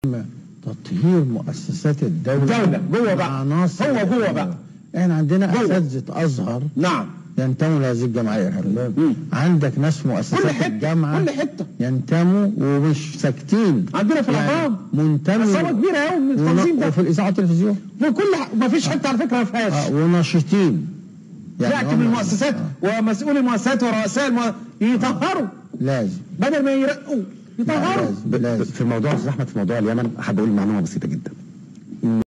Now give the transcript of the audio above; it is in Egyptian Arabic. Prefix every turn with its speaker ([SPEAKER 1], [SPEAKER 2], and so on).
[SPEAKER 1] تطهير مؤسسات الدولة
[SPEAKER 2] الدولة، جوه بقى.
[SPEAKER 1] عناصر
[SPEAKER 2] هو جوه بقى.
[SPEAKER 1] احنا عندنا
[SPEAKER 2] جوه.
[SPEAKER 1] اساتذة ازهر
[SPEAKER 2] نعم
[SPEAKER 1] ينتموا لهذه الجمعية الإرهابية
[SPEAKER 2] مم.
[SPEAKER 1] عندك ناس مؤسسات
[SPEAKER 2] كل حتة
[SPEAKER 1] الجامعة
[SPEAKER 2] كل حتة
[SPEAKER 1] ينتموا ومش ساكتين
[SPEAKER 2] عندنا في
[SPEAKER 1] يعني
[SPEAKER 2] الأهرام
[SPEAKER 1] منتمي
[SPEAKER 2] عصابة كبيرة أوي من
[SPEAKER 1] ون-
[SPEAKER 2] التنظيم ده
[SPEAKER 1] وفي الإذاعة والتلفزيون
[SPEAKER 2] في كل ح- ما فيش حتة على فكرة ما فيهاش
[SPEAKER 1] آه وناشطين
[SPEAKER 2] يأتي
[SPEAKER 1] هم-
[SPEAKER 2] من المؤسسات
[SPEAKER 1] آه
[SPEAKER 2] ومسؤولي المؤسسات ورؤساء المؤ... يطهروا
[SPEAKER 1] لازم
[SPEAKER 2] بدل ما يرقوا يطهروا
[SPEAKER 1] لازم لازم
[SPEAKER 3] في موضوع استاذ احمد في موضوع اليمن حابب اقول معلومه بسيطه جدا